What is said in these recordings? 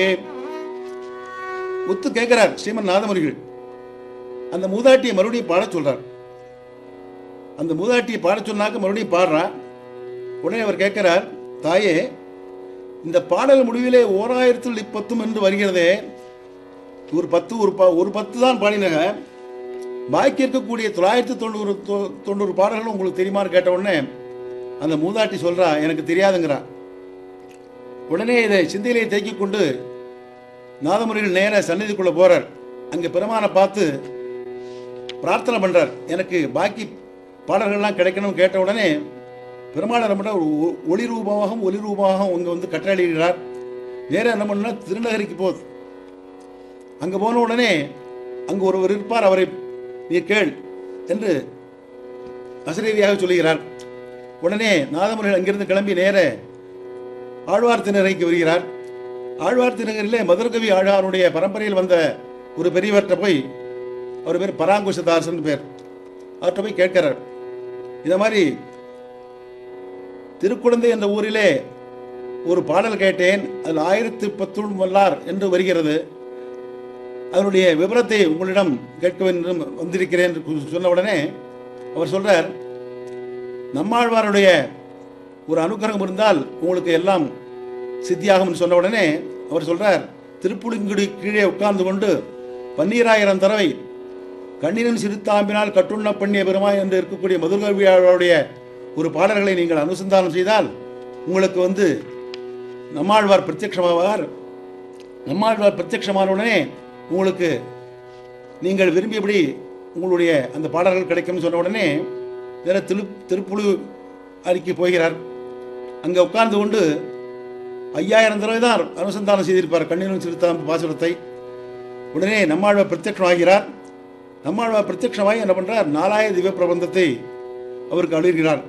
ஒத்து கேட்கிறார் ஸ்ரீமன் நாதமுனிகள் அந்த மூதாட்டியை மறுபடியும் பாடச் சொல்றார் அந்த மூதாட்டியை பாடச் சொன்னாக்க மறுபடியும் பாடுறா உடனே அவர் கேட்கிறார் தாயே இந்த பாடல் முடிவிலே ஓராயிரத்தில் இப்பத்தும் என்று வருகிறதே ஒரு பத்து ஒரு ப ஒரு பத்து தான் பாடினாங்க பாக்கி இருக்கக்கூடிய தொள்ளாயிரத்தி தொண்ணூறு தொ- தொண்ணூறு பாடல்கள் உங்களுக்கு தெரியுமான்னு கேட்ட உடனே அந்த மூதாட்டி சொல்றா எனக்கு தெரியாதுங்கிறா உடனே இதை சிந்தையிலே தேக்கிக் கொண்டு நாதமுறையில் நேர சந்நிதிக்குள்ள போறார் அங்க பெருமானை பார்த்து பிரார்த்தனை பண்றார் எனக்கு பாக்கி பாடல்கள்லாம் கிடைக்கணும் கேட்ட உடனே பெருமாள் என்ன பண்றார்? ஒரு ஒ- ஒளி ரூபமாகவும் ஒளி ரூபமாகவும் அங்க வந்து கட்டளையிடுகிறார் நேரா என்ன பண்ணா திருநகரிக்கு போகுது அங்க போன உடனே அங்கு ஒருவர் இருப்பார் அவரை நீ கேள் என்று அசரீதியாக சொல்லுகிறார் உடனே நாதமுறைகள் அங்கிருந்து கிளம்பி நேர ஆழ்வார் திருநகரைக்கு வருகிறார் ஆழ்வார் திருநகரிலே மதுரகவி ஆழ்வாருடைய பரம்பரையில் வந்த ஒரு பெரியவர்கிட்ட போய் அவர் பேர் பராங்குஷதாசன் பேர் அவர்கிட்ட போய் கேட்கிறார் இந்த மாதிரி திருக்குழந்தை என்ற ஊரிலே ஒரு பாடல் கேட்டேன் அதில் ஆயிரத்தி பத்துள் வல்லார் என்று வருகிறது அதனுடைய விவரத்தை உங்களிடம் கேட்க வேண்டும் வந்திருக்கிறேன் என்று சொன்ன உடனே அவர் சொல்றார் நம்மாழ்வாருடைய ஒரு அனுக்கிரகம் இருந்தால் உங்களுக்கு எல்லாம் சித்தியாகும்னு சொன்ன உடனே அவர் சொல்றார் திருப்புளிங்குடி கீழே உட்கார்ந்து கொண்டு பன்னீராயிரம் தடவை கண்ணினும் சிறுத்தாம்பினால் கட்டுண்ண பண்ணிய பெருமாய் என்று இருக்கக்கூடிய மதுரகவியாளருடைய ஒரு பாடல்களை நீங்கள் அனுசந்தானம் செய்தால் உங்களுக்கு வந்து நம்மாழ்வார் பிரத்யட்சமாவார் நம்மாழ்வார் பிரத்யட்சமான உடனே உங்களுக்கு நீங்கள் விரும்பியபடி உங்களுடைய அந்த பாடல்கள் கிடைக்கும்னு சொன்ன உடனே வேற திரு திருப்புழு அருகே போகிறார் அங்கே உட்கார்ந்து கொண்டு ஐயாயிரம் தடவை தான் அனுசந்தானம் செய்திருப்பார் கண்ணினும் சிறுத்தாம்பு பாசுரத்தை உடனே நம்மாழ்வார் பிரத்யட்சமாகிறார் நம்மாழ்வார் பிரத்யட்சமாகி என்ன பண்றார் நாலாயிரம் திவ்ய பிரபந்தத்தை அவருக்கு அழுகிறார்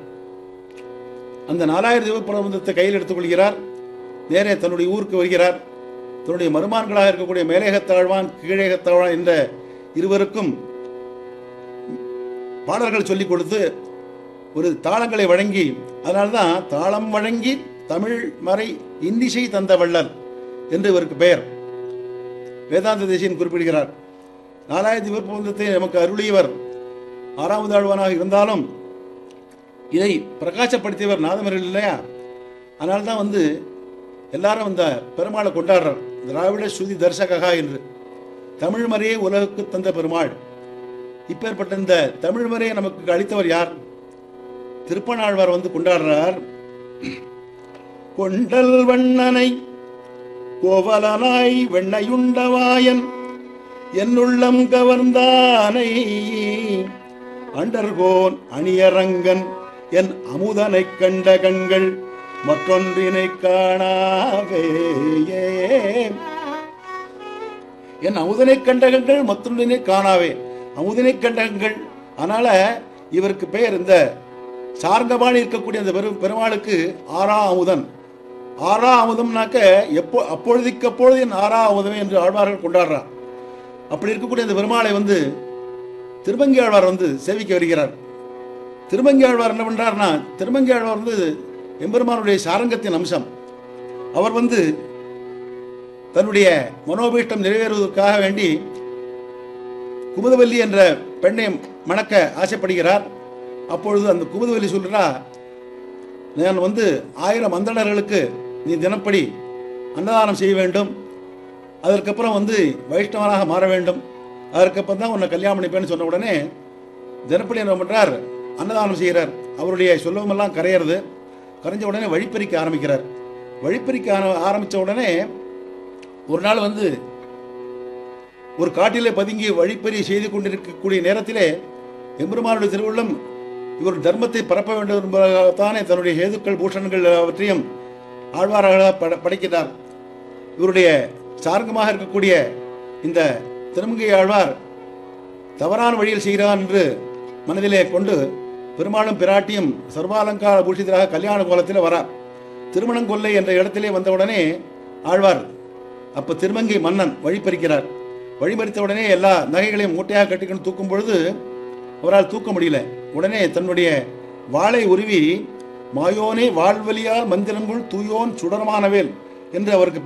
அந்த நாலாயிரம் திவ்ய பிரபந்தத்தை கையில் எடுத்துக்கொள்கிறார் நேரே தன்னுடைய ஊருக்கு வருகிறார் தன்னுடைய மருமான்களாக இருக்கக்கூடிய மேலேகத்தாழ்வான் கீழேகத்தாழ்வான் என்ற இருவருக்கும் பாடல்கள் சொல்லிக் கொடுத்து ஒரு தாளங்களை வழங்கி அதனால்தான் தாளம் வழங்கி தமிழ் மறை இன்னிசை தந்த வள்ளல் என்று இவருக்கு பெயர் வேதாந்த தேசியன் குறிப்பிடுகிறார் நாலாயிரத்தி விருப்பந்தத்தை நமக்கு அருளியவர் ஆறாவது ஆழ்வானாக இருந்தாலும் இதை பிரகாசப்படுத்தியவர் நாதமர்கள் இல்லையா அதனால தான் வந்து எல்லாரும் இந்த பெருமாளை கொண்டாடுறார் திராவிட ஸ்ருதி தர்சகா என்று தமிழ் மறையை உலகுக்கு தந்த பெருமாள் இப்பேற்பட்ட இந்த தமிழ் மறையை நமக்கு அளித்தவர் யார் திருப்பனாழ்வார் வந்து கொண்டாடுறார் கொண்டல் வண்ணனை கோவலனாய் வெண்ணையுண்டவாயன் என்னுள்ளம் கவர்ந்தானை அண்டர்கோன் அணியரங்கன் என் அமுதனைக் கண்ட கண்கள் மற்றொன்றினை காணாவே என் அமுதனை கண்ட கண்கள் மற்றொன்றினை காணாவே அமுதனை கண்ட கண்கள் அதனால இவருக்கு பெயர் இந்த சார்ந்தபாணி இருக்கக்கூடிய அந்த பெரும் பெருமாளுக்கு ஆறா அமுதன் ஆறா அமுதம்னாக்க எப்போ அப்பொழுதுக்கு அப்பொழுது என் ஆறா அமுதமே என்று ஆழ்வார்கள் கொண்டாடுறார் அப்படி இருக்கக்கூடிய அந்த பெருமாளை வந்து திருமங்கி ஆழ்வார் வந்து சேவிக்க வருகிறார் திருமங்கி ஆழ்வார் என்ன பண்றாருன்னா திருமங்கி ஆழ்வார் வந்து எம்பெருமானுடைய சாரங்கத்தின் அம்சம் அவர் வந்து தன்னுடைய மனோபீஷ்டம் நிறைவேறுவதற்காக வேண்டி குமுதவல்லி என்ற பெண்ணை மணக்க ஆசைப்படுகிறார் அப்பொழுது அந்த குமுதவல்லி சொல்றா நான் வந்து ஆயிரம் அந்தணர்களுக்கு நீ தினப்படி அன்னதானம் செய்ய வேண்டும் அதற்கப்புறம் வந்து வைஷ்ணவனாக மாற வேண்டும் அதற்கப்புறம் தான் உன்னை கல்யாணம் பண்ணிப்பேன்னு சொன்ன உடனே தினப்படி என்ன பண்றார் அன்னதானம் செய்கிறார் அவருடைய சொல்லமெல்லாம் கரையிறது கரைஞ்ச உடனே வழிப்பறிக்க ஆரம்பிக்கிறார் வழிப்பறிக்க ஆர- ஆரம்பிச்ச உடனே ஒரு நாள் வந்து ஒரு காட்டிலே பதுங்கி வழிப்பறி செய்து கொண்டிருக்கக்கூடிய நேரத்திலே எம்பெருமானுடைய திருவுள்ளம் இவர் தர்மத்தை பரப்ப வேண்டும் என்பதற்காகத்தானே தன்னுடைய ஹேதுக்கள் பூஷணங்கள் அவற்றையும் ஆழ்வாராக பட படைக்கிறார் இவருடைய சார்கமாக இருக்கக்கூடிய இந்த திருமங்கை ஆழ்வார் தவறான வழியில் செய்கிறார் என்று மனதிலே கொண்டு பெருமாளும் பிராட்டியும் சர்வாலங்கார பூஷிதராக கல்யாண கோலத்தில் வரார் திருமணம் கொல்லை என்ற இடத்திலே வந்தவுடனே ஆழ்வார் அப்ப திருமங்கை மன்னன் வழிபறிக்கிறார் வழிபறித்த உடனே எல்லா நகைகளையும் மூட்டையாக கட்டிக்கொண்டு தூக்கும் பொழுது அவரால் தூக்க முடியல உடனே தன்னுடைய வாளை உருவி மாயோனே வாழ்வலியால் மந்திரங்குள் தூயோன் சுடரமானவேல் என்று அவருக்கு